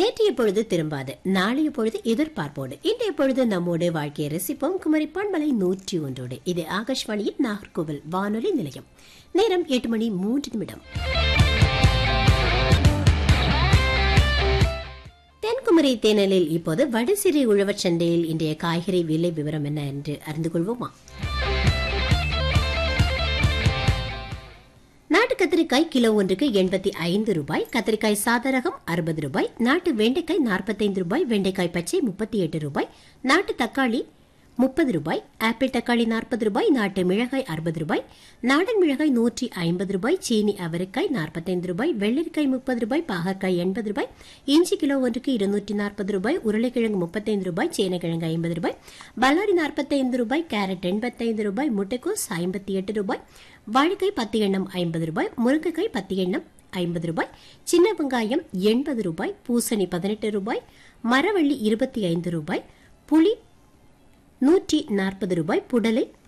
நேற்றைய பொழுது திரும்பாது நாளைய பொழுது எதிர்பார்ப்போடு இன்றைய பொழுது நம்மோடு வாழ்க்கையை ரசிப்போம் குமரி பண்பலை நூற்றி ஒன்றோடு இது ஆகாஷ்வாணியின் நாகர்கோவில் வானொலி நிலையம் நேரம் எட்டு மணி மூன்று நிமிடம் தென்குமரி தேனலில் இப்போது வடசிறை உழவர் சந்தையில் இன்றைய காய்கறி விலை விவரம் என்ன என்று அறிந்து கொள்வோமா நாட்டு கத்திரிக்காய் கிலோ ஒன்றுக்கு எண்பத்தி ஐந்து ரூபாய் கத்திரிக்காய் சாதரகம் அறுபது ரூபாய் நாட்டு வெண்டைக்காய் நாற்பத்தைந்து ரூபாய் வெண்டைக்காய் பச்சை முப்பத்தி எட்டு ரூபாய் நாட்டு தக்காளி முப்பது ரூபாய் ஆப்பிள் தக்காளி நாற்பது ரூபாய் நாட்டு மிளகாய் அறுபது ரூபாய் நாடன் மிளகாய் நூற்றி ஐம்பது ரூபாய் சீனி அவரைக்காய் நாற்பத்தைந்து ரூபாய் வெள்ளரிக்காய் முப்பது ரூபாய் பாகற்காய் எண்பது ரூபாய் இஞ்சி கிலோ ஒன்றுக்கு இருநூற்றி நாற்பது ரூபாய் உருளைக்கிழங்கு முப்பத்தைந்து ரூபாய் சேனக்கிழங்கு ஐம்பது ரூபாய் பல்லாரி நாற்பத்தைந்து ரூபாய் கேரட் எண்பத்தைந்து ரூபாய் முட்டைக்கோஸ் ஐம்பத்தி எட்டு ரூபாய் வாழைக்காய் பத்து எண்ணம் ஐம்பது ரூபாய் முருங்கைக்காய் பத்து எண்ணம் ஐம்பது ரூபாய் சின்ன வெங்காயம் எண்பது ரூபாய் பூசணி பதினெட்டு ரூபாய் மரவள்ளி இருபத்தி ஐந்து ரூபாய் புளி நூற்றி நாற்பது ரூபாய் புடலை